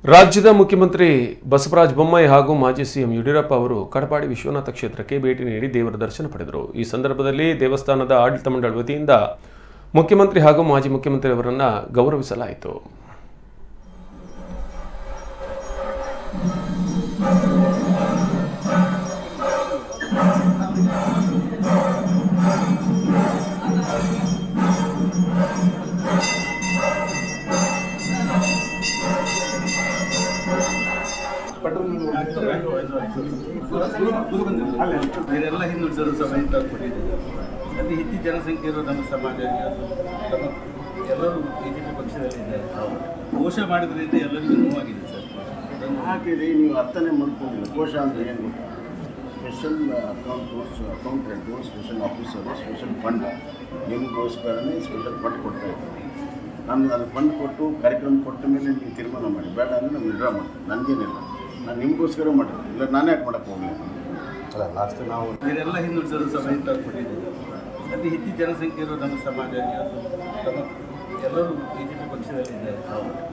ರಾಜ್ಯದ ಮುಖ್ಯಮಂತ್ರಿ ಬಸವರಾಜ ಬೊಮ್ಮಾಯಿ ಹಾಗೂ ಮಾಜಿ ಸಿಎಂ ಯಡಿಯೂರಪ್ಪ ಅವರು ಕಡಪಾಡಿ ವಿಶ್ವನಾಥ ಕ್ಷೇತ್ರಕ್ಕೆ ಭೇಟಿ ನೀಡಿ ದೇವರ ದರ್ಶನ ಪಡೆದರು ಈ ಸಂದರ್ಭದಲ್ಲಿ ದೇವಸ್ಥಾನದ ಆಡಳಿತ ಮಂಡಳಿ ವತಿಯಿಂದ ಮುಖ್ಯಮಂತ್ರಿ ಹಾಗೂ ಮಾಜಿ ಮುಖ್ಯಮಂತ್ರಿ ಅವರನ್ನ ಗೌರವಿಸಲಾಯಿತು ಇದೆಲ್ಲ ಹಿಂದುಳಿದರು ಸಮೇತ ಕೊಟ್ಟಿದ್ದಾರೆ ಅತಿ ಹೆಚ್ಚು ಜನಸಂಖ್ಯೆ ಇರೋ ನಮ್ಮ ಸಮಾಜ ಅದು ನಮ್ಮ ಎಲ್ಲರೂ ಬಿ ಜೆ ಪಿ ಪಕ್ಷದಲ್ಲಿದ್ದಾರೆ ಘೋಷ ಮಾಡಿದ್ರಿಂದ ಎಲ್ಲರಿಗೂ ನೋವಾಗಿದೆ ಸರ್ ಅದನ್ನು ಹಾಕಿರಿ ನೀವು ಅರ್ಥನೇ ಮಾಡ್ಕೊಂಡಿಲ್ಲ ಕೋಶ ಅಂದರೆ ಏನು ಗೊತ್ತಾ special account accountant special officer special fund ನಿಮಗೋಸ್ಕರನೇ ಸ್ಪೆಷಲ್ ಫಂಡ್ ಕೊಡ್ತಾ ಇದ್ದಾರೆ ನಾನು ಅದು ಫಂಡ್ ಕೊಟ್ಟು ಕಾರ್ಯಕ್ರಮ ಕೊಟ್ಟ ಮೇಲೆ ನೀವು ತೀರ್ಮಾನ ಮಾಡಿ ಬೇಡ ಅಂದರೆ ನಾವು ವಿಡ್ರಾ ಮಾಡ್ತೀನಿ ನನಗೇನಿಲ್ಲ ನಾನು ನಿಮಗೋಸ್ಕರ ಮಾಡಿರ್ತೀನಿ ಇಲ್ಲ ನಾನೇ ಯಾಕೆ ಮಾಡೋಕ್ಕೆ ಹೋಗಲಿಲ್ಲ ಅಲ್ಲ ಲಾಸ್ಟ್ ನಾವು ಇದೆಲ್ಲ ಹಿಂದುಳಿದರು ಸಮೇತ ಕೊಟ್ಟಿದ್ದಾರೆ ಅತಿ ಹೆಚ್ಚು ಜನಸಂಖ್ಯೆ ಇರೋ ನಮ್ಮ ಸಮಾಜ ಅದು ನಮ್ಮ ಎಲ್ಲರೂ ಬಿ ಜೆ ಪಿ ಪಕ್ಷದಲ್ಲಿದ್ದಾರೆ